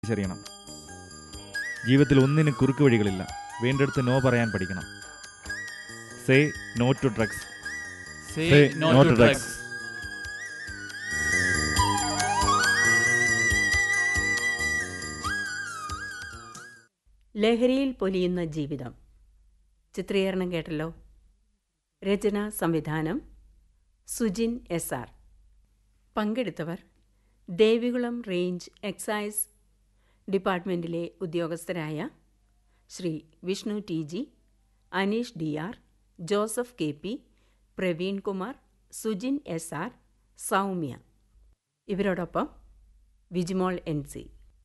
തിരിച്ചറിയണം ജീവിതത്തിൽ ഒന്നിനും കുറുക്ക് വഴികളില്ല വേണ്ടടുത്ത് നോ പറയാൻ പഠിക്കണം say no to drugs Say, Say no, no to to drugs. drugs. ലഹരിയിൽ പൊലിയുന്ന ജീവിതം ചിത്രീകരണം കേട്ടല്ലോ രചന സംവിധാനം സുജിൻ എസ് ആർ പങ്കെടുത്തവർ ദേവികുളം റേഞ്ച് എക്സൈസ് ഡിപ്പാർട്ട്മെൻറ്റിലെ ഉദ്യോഗസ്ഥരായ Shri Vishnu T G Aneesh D R Joseph K P Praveen Kumar Sujin S R Soumya ഇവരോടൊപ്പം വിജിമോൾ എൻ സി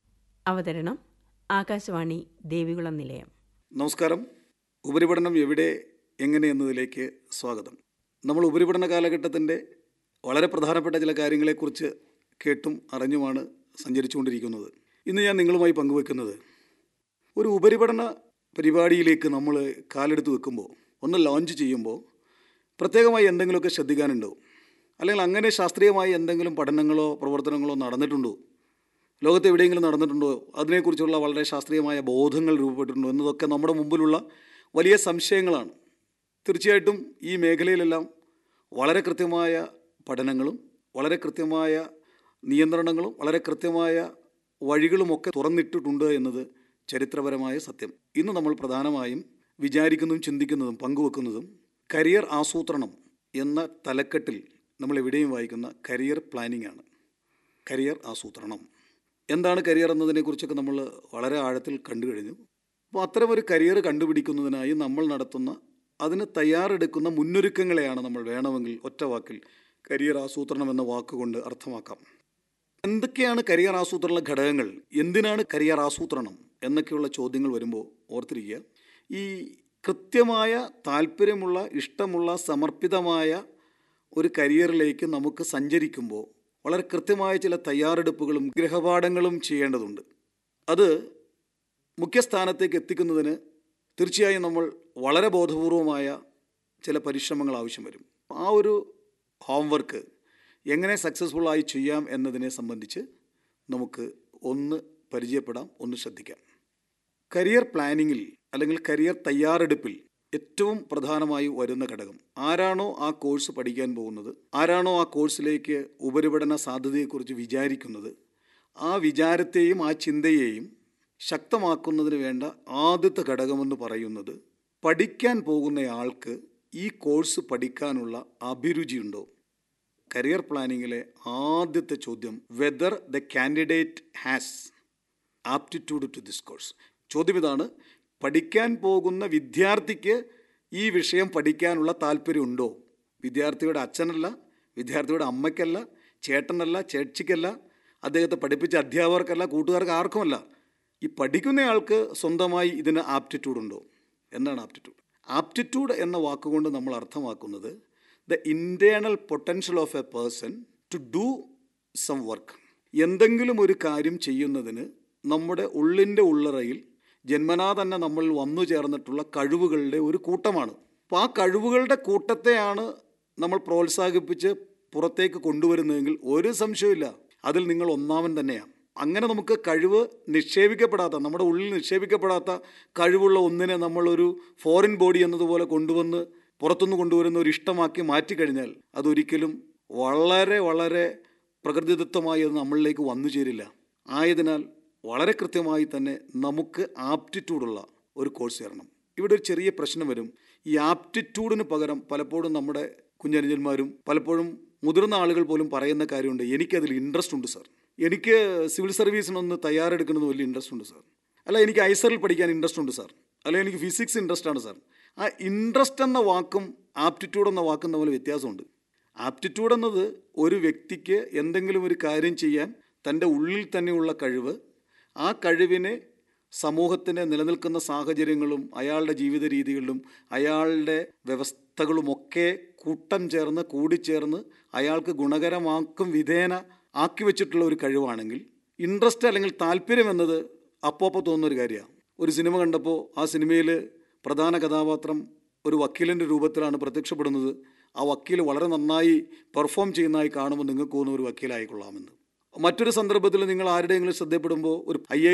അവതരണം ആകാശവാണി ദേവികുളം നിലയം നമസ്കാരം ഉപരിപഠനം എവിടെ എങ്ങനെ എന്നതിലേക്ക് സ്വാഗതം നമ്മൾ ഉപരിപഠന കാലഘട്ടത്തിൻ്റെ വളരെ പ്രധാനപ്പെട്ട ചില കാര്യങ്ങളെക്കുറിച്ച് കേട്ടും അറിഞ്ഞുമാണ് സഞ്ചരിച്ചുകൊണ്ടിരിക്കുന്നത് ഇന്ന് ഞാൻ നിങ്ങളുമായി പങ്കുവെക്കുന്നത് ഒരു ഉപരിപഠന പരിപാടിയിലേക്ക് നമ്മൾ കാലെടുത്ത് വെക്കുമ്പോൾ ഒന്ന് ലോഞ്ച് ചെയ്യുമ്പോൾ പ്രത്യേകമായി എന്തെങ്കിലുമൊക്കെ ശ്രദ്ധിക്കാനുണ്ടോ അല്ലെങ്കിൽ അങ്ങനെ ശാസ്ത്രീയമായി എന്തെങ്കിലും പഠനങ്ങളോ പ്രവർത്തനങ്ങളോ നടന്നിട്ടുണ്ടോ ലോകത്ത് എവിടെയെങ്കിലും നടന്നിട്ടുണ്ടോ അതിനെക്കുറിച്ചുള്ള വളരെ ശാസ്ത്രീയമായ ബോധങ്ങൾ രൂപപ്പെട്ടിട്ടുണ്ടോ എന്നതൊക്കെ നമ്മുടെ മുമ്പിലുള്ള വലിയ സംശയങ്ങളാണ് തീർച്ചയായിട്ടും ഈ മേഖലയിലെല്ലാം വളരെ കൃത്യമായ പഠനങ്ങളും വളരെ കൃത്യമായ നിയന്ത്രണങ്ങളും വളരെ കൃത്യമായ വഴികളുമൊക്കെ തുറന്നിട്ടിട്ടുണ്ട് എന്നത് ചരിത്രപരമായ സത്യം ഇന്ന് നമ്മൾ പ്രധാനമായും വിചാരിക്കുന്നതും ചിന്തിക്കുന്നതും പങ്കുവെക്കുന്നതും കരിയർ ആസൂത്രണം എന്ന തലക്കെട്ടിൽ നമ്മൾ എവിടെയും വായിക്കുന്ന കരിയർ പ്ലാനിംഗ് ആണ് കരിയർ ആസൂത്രണം എന്താണ് കരിയർ എന്നതിനെക്കുറിച്ചൊക്കെ നമ്മൾ വളരെ ആഴത്തിൽ കണ്ടു കഴിഞ്ഞു അപ്പോൾ അത്തരമൊരു കരിയർ കണ്ടുപിടിക്കുന്നതിനായി നമ്മൾ നടത്തുന്ന അതിന് തയ്യാറെടുക്കുന്ന മുന്നൊരുക്കങ്ങളെയാണ് നമ്മൾ വേണമെങ്കിൽ ഒറ്റ വാക്കിൽ കരിയർ ആസൂത്രണം എന്ന വാക്കുകൊണ്ട് അർത്ഥമാക്കാം എന്തൊക്കെയാണ് കരിയർ ആസൂത്രണ ഘടകങ്ങൾ എന്തിനാണ് കരിയർ ആസൂത്രണം എന്നൊക്കെയുള്ള ചോദ്യങ്ങൾ വരുമ്പോൾ ഓർത്തിരിക്കുക ഈ കൃത്യമായ താല്പര്യമുള്ള ഇഷ്ടമുള്ള സമർപ്പിതമായ ഒരു കരിയറിലേക്ക് നമുക്ക് സഞ്ചരിക്കുമ്പോൾ വളരെ കൃത്യമായ ചില തയ്യാറെടുപ്പുകളും ഗ്രഹപാഠങ്ങളും ചെയ്യേണ്ടതുണ്ട് അത് മുഖ്യസ്ഥാനത്തേക്ക് എത്തിക്കുന്നതിന് തീർച്ചയായും നമ്മൾ വളരെ ബോധപൂർവമായ ചില പരിശ്രമങ്ങൾ ആവശ്യം വരും ആ ഒരു ഹോംവർക്ക് എങ്ങനെ സക്സസ്ഫുള്ളായി ചെയ്യാം എന്നതിനെ സംബന്ധിച്ച് നമുക്ക് ഒന്ന് പരിചയപ്പെടാം ഒന്ന് ശ്രദ്ധിക്കാം കരിയർ പ്ലാനിങ്ങിൽ അല്ലെങ്കിൽ കരിയർ തയ്യാറെടുപ്പിൽ ഏറ്റവും പ്രധാനമായി വരുന്ന ഘടകം ആരാണോ ആ കോഴ്സ് പഠിക്കാൻ പോകുന്നത് ആരാണോ ആ കോഴ്സിലേക്ക് ഉപരിപഠന സാധ്യതയെക്കുറിച്ച് വിചാരിക്കുന്നത് ആ വിചാരത്തെയും ആ ചിന്തയെയും ശക്തമാക്കുന്നതിന് വേണ്ട ആദ്യത്തെ ഘടകമെന്ന് പറയുന്നത് പഠിക്കാൻ പോകുന്നയാൾക്ക് ഈ കോഴ്സ് പഠിക്കാനുള്ള അഭിരുചിയുണ്ടോ കരിയർ പ്ലാനിങ്ങിലെ ആദ്യത്തെ ചോദ്യം whether the candidate has aptitude to this course ചോദ്യം ഇതാണ് പഠിക്കാൻ പോകുന്ന വിദ്യാർത്ഥിക്ക് ഈ വിഷയം പഠിക്കാനുള്ള താല്പര്യമുണ്ടോ വിദ്യാർത്ഥിയുടെ അച്ഛനല്ല വിദ്യാർത്ഥിയുടെ അമ്മയ്ക്കല്ല ചേട്ടനല്ല ചേച്ചിക്കല്ല അദ്ദേഹത്തെ പഠിപ്പിച്ച അധ്യാപകർക്കല്ല കൂട്ടുകാർക്ക് ആർക്കുമല്ല ഈ പഠിക്കുന്നയാൾക്ക് സ്വന്തമായി ഇതിന് ആപ്റ്റിറ്റ്യൂഡ് ഉണ്ടോ എന്താണ് ആപ്റ്റിറ്റ്യൂഡ് ആപ്റ്റിറ്റ്യൂഡ് എന്ന വാക്കുകൊണ്ട് നമ്മൾ അർത്ഥമാക്കുന്നത് the internal potential of a person to do some work എന്തെങ്കിലും ഒരു കാര്യം ചെയ്യുന്നതിന് നമ്മുടെ ഉള്ളിൻ്റെ ഉള്ളറയിൽ ജന്മനാ തന്നെ നമ്മൾ വന്നു ചേർന്നിട്ടുള്ള കഴിവുകളുടെ ഒരു കൂട്ടമാണ് അപ്പോൾ ആ കഴിവുകളുടെ കൂട്ടത്തെയാണ് നമ്മൾ പ്രോത്സാഹിപ്പിച്ച് പുറത്തേക്ക് കൊണ്ടുവരുന്നതെങ്കിൽ ഒരു സംശയമില്ല അതിൽ നിങ്ങൾ ഒന്നാമൻ തന്നെയാണ് അങ്ങനെ നമുക്ക് കഴിവ് നിക്ഷേപിക്കപ്പെടാത്ത നമ്മുടെ ഉള്ളിൽ നിക്ഷേപിക്കപ്പെടാത്ത കഴിവുള്ള ഒന്നിനെ നമ്മളൊരു ഫോറിൻ ബോഡി എന്നതുപോലെ കൊണ്ടുവന്ന് പുറത്തുനിന്ന് കൊണ്ടുവരുന്ന ഒരു ഇഷ്ടമാക്കി മാറ്റിക്കഴിഞ്ഞാൽ അതൊരിക്കലും വളരെ വളരെ പ്രകൃതിദത്തമായി അത് നമ്മളിലേക്ക് വന്നു ചേരില്ല ആയതിനാൽ വളരെ കൃത്യമായി തന്നെ നമുക്ക് ആപ്റ്റിറ്റ്യൂഡുള്ള ഒരു കോഴ്സ് ചേരണം ഇവിടെ ഒരു ചെറിയ പ്രശ്നം വരും ഈ ആപ്റ്റിറ്റ്യൂഡിന് പകരം പലപ്പോഴും നമ്മുടെ കുഞ്ഞനുജന്മാരും പലപ്പോഴും മുതിർന്ന ആളുകൾ പോലും പറയുന്ന കാര്യമുണ്ട് എനിക്കതിൽ ഇൻട്രസ്റ്റ് ഉണ്ട് സാർ എനിക്ക് സിവിൽ സർവീസിനൊന്ന് തയ്യാറെടുക്കുന്നത് വലിയ ഇൻട്രസ്റ്റ് ഉണ്ട് സാർ അല്ല എനിക്ക് ഐസറിൽ പഠിക്കാൻ ഇൻട്രസ്റ്റ് ഉണ്ട് സാർ അല്ല എനിക്ക് ഫിസിക്സ് ഇൻട്രസ്റ്റ് ആണ് സാർ ആ ഇൻട്രസ്റ്റ് എന്ന വാക്കും ആപ്റ്റിറ്റ്യൂഡ് എന്ന വാക്കും തമ്മിൽ വ്യത്യാസമുണ്ട് ആപ്റ്റിറ്റ്യൂഡ് എന്നത് ഒരു വ്യക്തിക്ക് എന്തെങ്കിലും ഒരു കാര്യം ചെയ്യാൻ തൻ്റെ ഉള്ളിൽ തന്നെയുള്ള കഴിവ് ആ കഴിവിനെ സമൂഹത്തിന് നിലനിൽക്കുന്ന സാഹചര്യങ്ങളും അയാളുടെ ജീവിത രീതികളിലും അയാളുടെ വ്യവസ്ഥകളുമൊക്കെ കൂട്ടം ചേർന്ന് കൂടിച്ചേർന്ന് അയാൾക്ക് ഗുണകരമാക്കും വിധേന ആക്കി വെച്ചിട്ടുള്ള ഒരു കഴിവാണെങ്കിൽ ഇൻട്രസ്റ്റ് അല്ലെങ്കിൽ താല്പര്യം എന്നത് അപ്പോൾ അപ്പോൾ തോന്നുന്ന ഒരു കാര്യമാണ് ഒരു സിനിമ കണ്ടപ്പോൾ ആ സിനിമയിൽ പ്രധാന കഥാപാത്രം ഒരു വക്കീലിൻ്റെ രൂപത്തിലാണ് പ്രത്യക്ഷപ്പെടുന്നത് ആ വക്കീൽ വളരെ നന്നായി പെർഫോം ചെയ്യുന്നതായി കാണുമ്പോൾ നിങ്ങൾക്ക് തോന്നുന്ന ഒരു വക്കീലായിക്കൊള്ളാമെന്ന് മറ്റൊരു സന്ദർഭത്തിൽ നിങ്ങൾ ആരുടെയെങ്കിലും ശ്രദ്ധപ്പെടുമ്പോൾ ഒരു ഐ